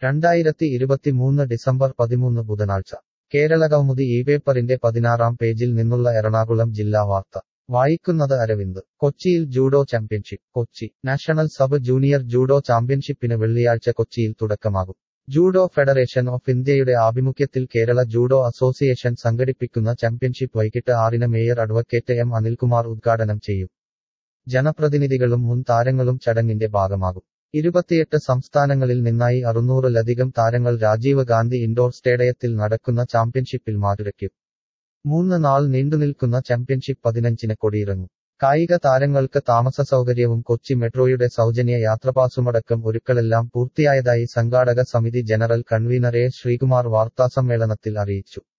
രണ്ടായിരത്തി ഇരുപത്തിമൂന്ന് ഡിസംബർ പതിമൂന്ന് ബുധനാഴ്ച കേരളകൗമുദി ഈ പേപ്പറിന്റെ പതിനാറാം പേജിൽ നിന്നുള്ള എറണാകുളം ജില്ലാ വാർത്ത വായിക്കുന്നത് അരവിന്ദ് കൊച്ചിയിൽ judo championship Kochi national sub junior judo ചാമ്പ്യൻഷിപ്പിന് വെള്ളിയാഴ്ച കൊച്ചിയിൽ തുടക്കമാകും ജൂഡോ ഫെഡറേഷൻ ഓഫ് ഇന്ത്യയുടെ ആഭിമുഖ്യത്തിൽ കേരള ജൂഡോ അസോസിയേഷൻ സംഘടിപ്പിക്കുന്ന ചാമ്പ്യൻഷിപ്പ് വൈകിട്ട് ആറിന് മേയർ അഡ്വക്കേറ്റ് എം അനിൽകുമാർ ഉദ്ഘാടനം ചെയ്യും ജനപ്രതിനിധികളും മുൻ താരങ്ങളും ചടങ്ങിന്റെ ഭാഗമാകും ഇരുപത്തിയെട്ട് സംസ്ഥാനങ്ങളിൽ നിന്നായി അറുന്നൂറിലധികം താരങ്ങൾ രാജീവ് ഗാന്ധി ഇൻഡോർ സ്റ്റേഡിയത്തിൽ നടക്കുന്ന ചാമ്പ്യൻഷിപ്പിൽ മാറ്റുരയ്ക്കും മൂന്ന് നാൾ നീണ്ടുനിൽക്കുന്ന ചാമ്പ്യൻഷിപ്പ് പതിനഞ്ചിന് കൊടിയിറങ്ങും കായിക താരങ്ങൾക്ക് താമസ സൗകര്യവും കൊച്ചി മെട്രോയുടെ സൗജന്യ യാത്രപാസുമടക്കം ഒരുക്കളെല്ലാം പൂർത്തിയായതായി സംഘാടക സമിതി ജനറൽ കൺവീനർ എ ശ്രീകുമാർ വാർത്താസമ്മേളനത്തിൽ അറിയിച്ചു